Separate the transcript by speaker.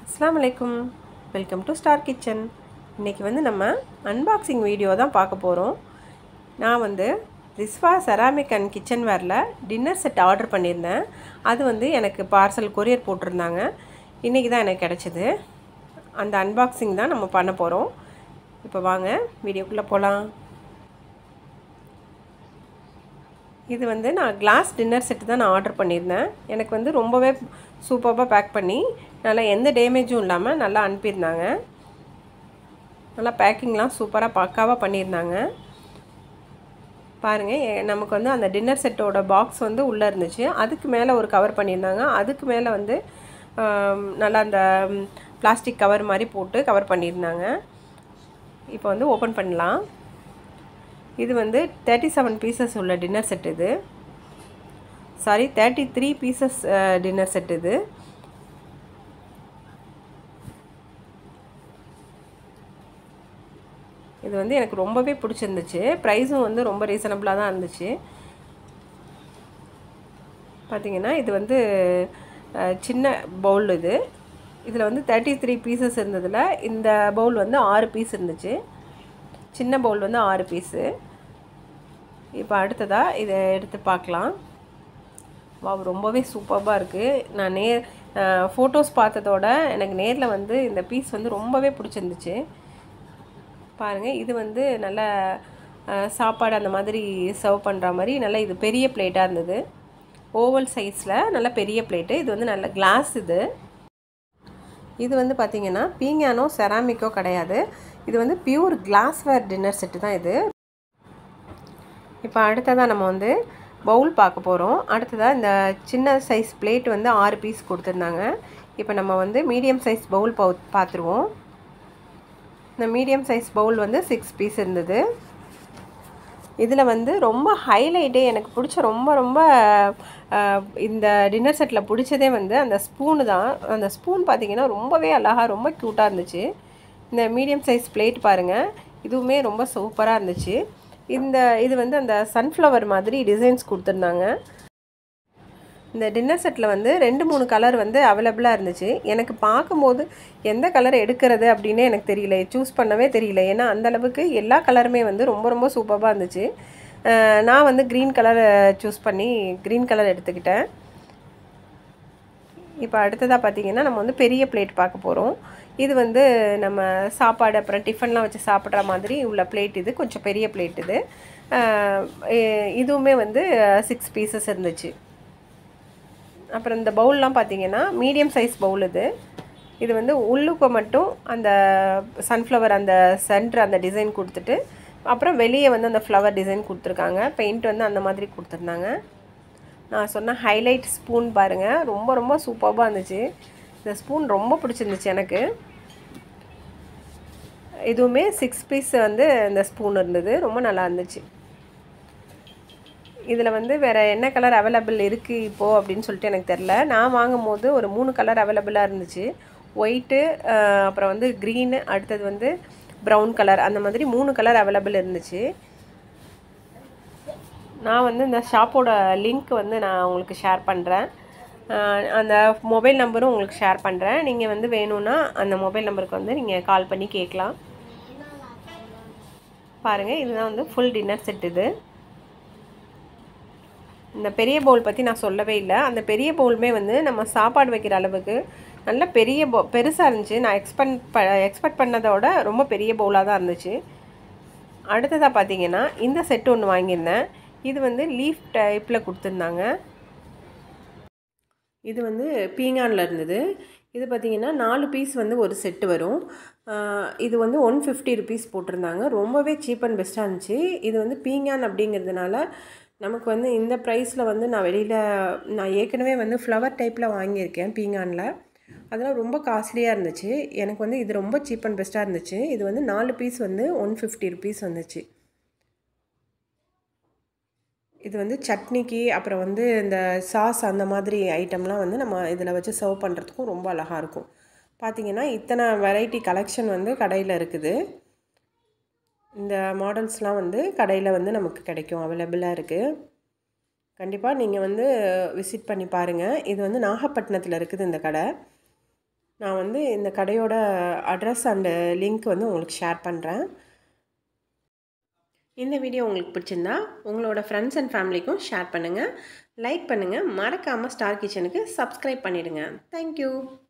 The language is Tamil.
Speaker 1: அஸ்ஸலாமு அலைக்கும் வெல்கம் டு ஸ்டார் கிச்சன் இன்றைக்கி வந்து நம்ம அன்பாக்சிங் வீடியோ தான் பார்க்க போகிறோம் நான் வந்து ரிஸ்வா செராமிக் அண்ட் கிச்சன் வேரில் டின்னர் செட் ஆர்டர் பண்ணியிருந்தேன் அது வந்து எனக்கு பார்சல் கொரியர் போட்டிருந்தாங்க இன்றைக்கி தான் எனக்கு கிடச்சிது அந்த அன்பாக்சிங் தான் நம்ம பண்ண போகிறோம் இப்போ வாங்க வீடியோக்குள்ளே போகலாம் இது வந்து நான் கிளாஸ் டின்னர் செட்டு தான் நான் ஆர்டர் பண்ணியிருந்தேன் எனக்கு வந்து ரொம்பவே சூப்பராக பேக் பண்ணி நல்லா எந்த டேமேஜும் இல்லாமல் நல்லா அனுப்பியிருந்தாங்க நல்லா பேக்கிங்லாம் சூப்பராக பக்காவாக பண்ணியிருந்தாங்க பாருங்கள் நமக்கு வந்து அந்த டின்னர் செட்டோட பாக்ஸ் வந்து உள்ளே இருந்துச்சு அதுக்கு மேலே ஒரு கவர் பண்ணியிருந்தாங்க அதுக்கு மேலே வந்து நல்லா அந்த பிளாஸ்டிக் கவர் மாதிரி போட்டு கவர் பண்ணியிருந்தாங்க இப்போ வந்து ஓப்பன் பண்ணலாம் இது வந்து தேர்ட்டி செவன் பீசஸ் உள்ள டின்னர் செட் இது sorry thirty three pieces dinner set இது இது வந்து எனக்கு ரொம்பவே பிடிச்சிருந்துச்சு ப்ரைஸும் வந்து ரொம்ப ரீசனபிளாக தான் இருந்துச்சு பார்த்திங்கன்னா இது வந்து சின்ன பவுல் இது இதில் வந்து தேர்ட்டி த்ரீ பீசஸ் இருந்ததில் இந்த பவுல் வந்து ஆறு பீஸ் இருந்துச்சு சின்ன பவுல் வந்து ஆறு பீஸு இப்போ அடுத்ததாக இதை எடுத்து பார்க்கலாம் வா ரொம்பவே சூப்பராக இருக்குது நான் நேர் ஃபோட்டோஸ் பார்த்ததோட எனக்கு நேரில் வந்து இந்த பீஸ் வந்து ரொம்பவே பிடிச்சிருந்துச்சு பாருங்கள் இது வந்து நல்ல சாப்பாடு அந்த மாதிரி சர்வ் பண்ணுற மாதிரி நல்லா இது பெரிய பிளேட்டாக இருந்தது ஓவல் சைஸில் நல்ல பெரிய பிளேட்டு இது வந்து நல்ல கிளாஸ் இது இது வந்து பார்த்திங்கன்னா பீங்கானோ செராமிக்கோ கிடையாது இது வந்து பியூர் கிளாஸ்வேர் டின்னர் செட்டு தான் இது இப்போ அடுத்ததாக நம்ம வந்து பவுல் பார்க்க போகிறோம் அடுத்ததாக இந்த சின்ன சைஸ் பிளேட் வந்து ஆறு பீஸ் கொடுத்துருந்தாங்க இப்போ நம்ம வந்து மீடியம் சைஸ் பவுல் பவு பார்த்துருவோம் இந்த மீடியம் சைஸ் பவுல் வந்து சிக்ஸ் பீஸ் இருந்தது இதில் வந்து ரொம்ப ஹைலைட்டே எனக்கு பிடிச்ச ரொம்ப ரொம்ப இந்த டின்னர் செட்டில் பிடிச்சதே வந்து அந்த ஸ்பூனு தான் அந்த ஸ்பூன் பார்த்திங்கன்னா ரொம்பவே அழகாக ரொம்ப க்யூட்டாக இருந்துச்சு இந்த மீடியம் சைஸ் பிளேட் பாருங்கள் இதுவுமே ரொம்ப சூப்பராக இருந்துச்சு இந்த இது வந்து அந்த சன்ஃப்ளவர் மாதிரி டிசைன்ஸ் கொடுத்துருந்தாங்க இந்த டின்னர் செட்டில் வந்து ரெண்டு மூணு கலர் வந்து அவைலபிளாக இருந்துச்சு எனக்கு பார்க்கும்போது எந்த கலர் எடுக்கிறது அப்படின்னு எனக்கு தெரியல சூஸ் பண்ணவே தெரியல ஏன்னா அந்தளவுக்கு எல்லா கலருமே வந்து ரொம்ப ரொம்ப சூப்பராக இருந்துச்சு நான் வந்து க்ரீன் கலர் சூஸ் பண்ணி க்ரீன் கலர் எடுத்துக்கிட்டேன் இப்போ அடுத்ததாக பார்த்திங்கன்னா நம்ம வந்து பெரிய பிளேட் பார்க்க போகிறோம் இது வந்து நம்ம சாப்பாடு அப்புறம் டிஃபன்லாம் வச்சு சாப்பிட்ற மாதிரி உள்ள பிளேட் இது கொஞ்சம் பெரிய பிளேட் இது இதுவுமே வந்து சிக்ஸ் பீசஸ் இருந்துச்சு அப்புறம் இந்த பவுல்லாம் பார்த்தீங்கன்னா மீடியம் சைஸ் பவுல் இது இது வந்து உள்ளுக்கு மட்டும் அந்த சன்ஃப்ளவர் அந்த சென்டர் அந்த டிசைன் கொடுத்துட்டு அப்புறம் வெளியே வந்து அந்த ஃப்ளவர் டிசைன் கொடுத்துருக்காங்க பெயிண்ட் வந்து அந்த மாதிரி கொடுத்துருந்தாங்க நான் சொன்ன ஹைலைட் ஸ்பூன் பாருங்கள் ரொம்ப ரொம்ப சூப்பராக இருந்துச்சு இந்த ஸ்பூன் ரொம்ப பிடிச்சிருந்துச்சு எனக்கு இதுவுமே சிக்ஸ் பீஸ் வந்து இந்த ஸ்பூன் இருந்தது ரொம்ப நல்லா இருந்துச்சு இதில் வந்து வேறு என்ன கலர் அவைலபிள் இருக்குது இப்போது அப்படின்னு சொல்லிட்டு எனக்கு தெரில நான் வாங்கும் போது ஒரு மூணு கலர் அவைலபிளாக இருந்துச்சு ஒயிட்டு அப்புறம் வந்து க்ரீனு அடுத்தது வந்து ப்ரௌன் கலர் அந்த மாதிரி மூணு கலர் அவைலபிள் இருந்துச்சு நான் வந்து இந்த ஷாப்போட லிங்க் வந்து நான் உங்களுக்கு ஷேர் பண்ணுறேன் அந்த மொபைல் நம்பரும் உங்களுக்கு ஷேர் பண்ணுறேன் நீங்கள் வந்து வேணும்னா அந்த மொபைல் நம்பருக்கு வந்து நீங்கள் கால் பண்ணி கேட்கலாம் பாருங்கள் இதுதான் வந்து ஃபுல் டின்னர் செட் இது இந்த பெரிய பவுல் பற்றி நான் சொல்லவே இல்லை அந்த பெரிய பவுலுமே வந்து நம்ம சாப்பாடு வைக்கிற அளவுக்கு நல்ல பெரிய போ பெருசாக இருந்துச்சு நான் எக்ஸ்பெக்ட் ப எக்ஸ்பெக்ட் பண்ணதோட ரொம்ப பெரிய பவுலாக தான் இருந்துச்சு அடுத்ததாக பார்த்தீங்கன்னா இந்த செட்டு ஒன்று வாங்கியிருந்தேன் இது வந்து லீஃப் டைப்பில் கொடுத்துருந்தாங்க இது வந்து பீங்கானில் இருந்தது இது பார்த்திங்கன்னா நாலு பீஸ் வந்து ஒரு செட்டு வரும் இது வந்து ஒன் ஃபிஃப்டி ருபீஸ் போட்டிருந்தாங்க ரொம்பவே சீப் அண்ட் பெஸ்ட்டாக இருந்துச்சு இது வந்து பீங்கான் அப்படிங்கிறதுனால நமக்கு வந்து இந்த ப்ரைஸில் வந்து நான் வெளியில் நான் ஏற்கனவே வந்து ஃப்ளவர் டைப்பில் வாங்கியிருக்கேன் பீங்கானில் அதெல்லாம் ரொம்ப காஸ்ட்லியாக இருந்துச்சு எனக்கு வந்து இது ரொம்ப சீப் அண்ட் பெஸ்ட்டாக இருந்துச்சு இது வந்து நாலு பீஸ் வந்து ஒன் ஃபிஃப்டி ருபீஸ் வந்துச்சு இது வந்து சட்னிக்கு அப்புறம் வந்து இந்த சாஸ் அந்த மாதிரி ஐட்டம்லாம் வந்து நம்ம இதில் வச்சு சர்வ் பண்ணுறதுக்கும் ரொம்ப அழகாக இருக்கும் பார்த்திங்கன்னா இத்தனை வெரைட்டி கலெக்ஷன் வந்து கடையில் இருக்குது இந்த மாடல்ஸ்லாம் வந்து கடையில் வந்து நமக்கு கிடைக்கும் அவைலபிளாக இருக்குது கண்டிப்பாக நீங்கள் வந்து விசிட் பண்ணி பாருங்கள் இது வந்து நாகப்பட்டினத்தில் இருக்குது இந்த கடை நான் வந்து இந்த கடையோட அட்ரஸ் அண்டு லிங்க் வந்து உங்களுக்கு ஷேர் பண்ணுறேன் இந்த வீடியோ உங்களுக்கு பிடிச்சிருந்தா உங்களோட ஃப்ரெண்ட்ஸ் அண்ட் ஃபேமிலிக்கும் ஷேர் பண்ணுங்கள் லைக் பண்ணுங்கள் மறக்காமல் ஸ்டார் கிச்சனுக்கு சப்ஸ்கிரைப் பண்ணிவிடுங்க தேங்க்யூ